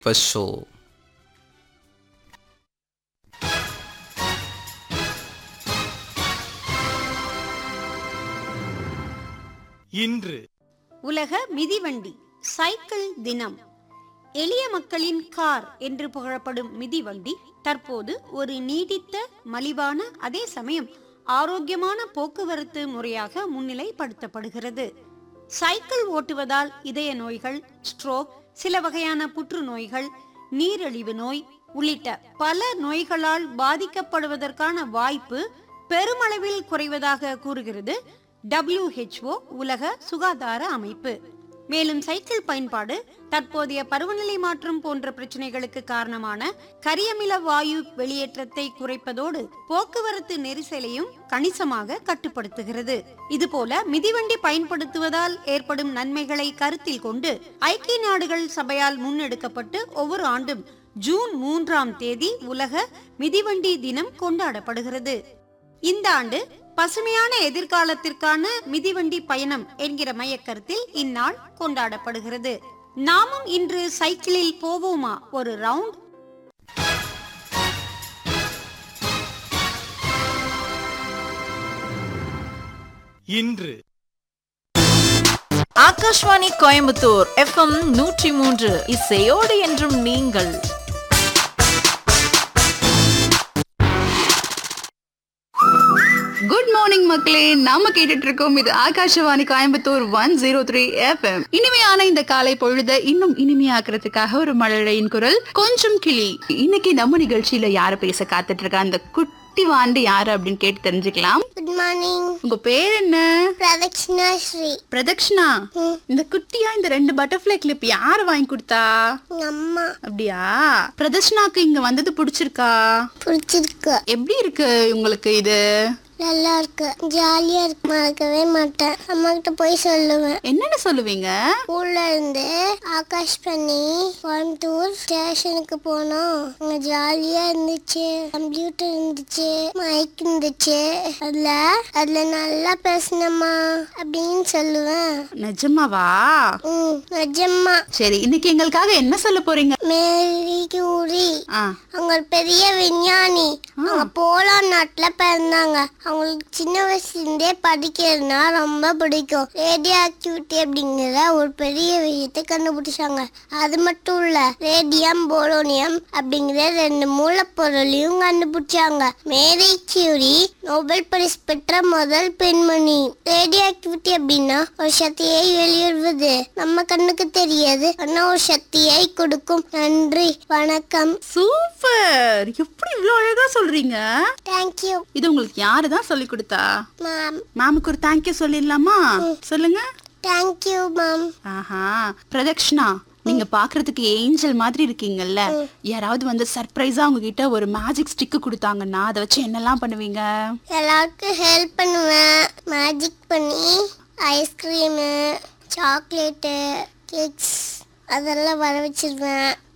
first show இன்று உலக மிதிவண்டி சைக்கிள் தினம் எளிய மக்களின் கார் என்று புகழப்படும் மிதிவண்டி தற்போது ஒரு நீடித்த மலிவான அதே சமயம் ஆரோக்கியமான போக்குவரத்து முறையாக முன்னிலைப்படுத்தப்படுகிறது சைக்கிள் ஓட்டுவதால் இதய நோய்கள் ஸ்ட்ரோக் சில வகையான புற்றுநோய்கள் நீரிழிவு நோய் உள்ளிட்ட பல நோய்களால் பாதிக்கப்படுவதற்கான வாய்ப்பு பெருமளவில் குறைவதாக கூறுகிறது WHO உலக சுகாதார அமைப்பு மேலும் சைக்கிள் பயன்பாடு தற்போதைய பருவநிலை மாற்றம் போன்ற பிரச்சனைகளுக்கு காரணமான கரியமில வாயு வெளியேற்றத்தை குறைப்பதோடு போக்குவரத்து நெரிசலையும் கணிசமாக கட்டுப்படுத்துகிறது இதுபோல மிதிவண்டி பயன்படுத்துவதால் ஏற்படும் நன்மைகளை கருத்தில் கொண்டு ஐக்கிய நாடுகள் சபையால் முன்னெடுக்கப்பட்டு ஒவ்வொரு ஆண்டும் ஜூன் மூன்றாம் தேதி உலக மிதிவண்டி தினம் கொண்டாடப்படுகிறது இந்த ஆண்டு பசுமையான எதிர்காலத்திற்கான மிதிவண்டி பயணம் என்கிற மையக்கருத்தில் இந்நாள் கொண்டாடப்படுகிறது நாமும் இன்று சைக்கிளில் போவோமா ஒரு ரவுண்ட் இன்று ஆகாஷ்வாணி கோயம்புத்தூர் எஃப்எம் நூற்றி மூன்று இசையோடு என்றும் நீங்கள் குட் மார்னிங் மக்களே நாம கேட்டுட்டு இருக்கோம் இது Akashvani Coimbatore one zero three FM இனிமையான இந்த காலை பொழுத இன்னும் இனிமையாக்குறதுக்காக ஒரு மழலையின் குரல் கொஞ்சம் கிளி இன்னைக்கு நம்ம நிகழ்ச்சியில யார பேச காத்துட்டு இருக்கா அந்த குட்டி வாண்டு யாரு அப்படின்னு கேட்டு தெரிஞ்சுக்கலாம் குட் மார்னிங் உங்க பேர் என்ன பிரதக்ஷிணா ஸ்ரீ பிரதக்ஷனா இந்த குட்டியா இந்த ரெண்டு பட்டர்ஃப்ளை கிளிப் யாரு வாங்கி கொடுத்தா எங்க அம்மா அப்படியா பிரதர்ஷனாக்கு இங்க வந்தது பிடிச்சிருக்கா பிடிச்சிருக்கு எப்படி இருக்கு உங்களுக்கு இது நல்லா இருக்கு ஜாலியா இருக்கு மறக்கவே மாட்டேன் அம்மா கிட்ட போய் சொல்லுவேன் என்னென்ன சொல்லுவீங்க ஸ்கூல்ல இருந்து ஆகாஷ் பண்ணி கோயம்புத்தூர் ஸ்டேஷனுக்கு போனோம் அங்க ஜாலியா இருந்துச்சு கம்ப்யூட்டர் இருந்துச்சு மைக் இருந்துச்சு அதுல அதுல நல்லா பேசினம்மா அப்படின்னு சொல்லுவேன் நிஜமாவா ம் நிஜம்மா சரி இன்னைக்கு எங்களுக்காக என்ன சொல்ல போறீங்க மேரி கியூரி ஆ அவங்க ஒரு பெரிய விஞ்ஞானி அவங்க போலோ நாட்டுல பிறந்தாங்க அவங்களுக்கு சின்ன வயசுலேருந்தே படிக்கிறதுனா ரொம்ப பிடிக்கும் ரேடியோ ஆக்டிவிட்டி அப்படிங்கிற ஒரு பெரிய விஷயத்தை கண்டுபிடிச்சாங்க அது மட்டும் இல்ல ரேடியம் போலோனியம் அப்படிங்கிற ரெண்டு மூலப்பொருளையும் கண்டுபிடிச்சாங்க மேரி கியூரி நோபல் பரிசு பெற்ற முதல் பெண்மணி ரேடியோ ஆக்டிவிட்டி அப்படின்னா ஒரு சக்தியை வெளியிடுவது நம்ம கண்ணுக்கு தெரியாது ஆனா ஒரு சக்தியை கொடுக்கும் நன்றி வணக்கம் சூப்பர் எப்படி இவ்வளோ அழகா சொல்றீங்க தேங்க்யூ இது உங்களுக்கு யாரு தான் சொல்லி கொடுத்தா மேம் மேமுக்கு ஒரு தேங்க்யூ சொல்லிடலாமா சொல்லுங்க தேங்க்யூ மேம் ஆஹா பிரதக்ஷனா நீங்க பாக்குறதுக்கு ஏஞ்சல் மாதிரி இருக்கீங்கல்ல யாராவது வந்து சர்ப்ரைஸா உங்ககிட்ட ஒரு மேஜிக் ஸ்டிக் கொடுத்தாங்கன்னா அதை வச்சு என்னெல்லாம் பண்ணுவீங்க எல்லாருக்கும் ஹெல்ப் பண்ணுவேன் மேஜிக் பண்ணி ஐஸ்கிரீமு சாக்லேட்டு கேக்ஸ் அதெல்லாம் வர வச்சிருவேன்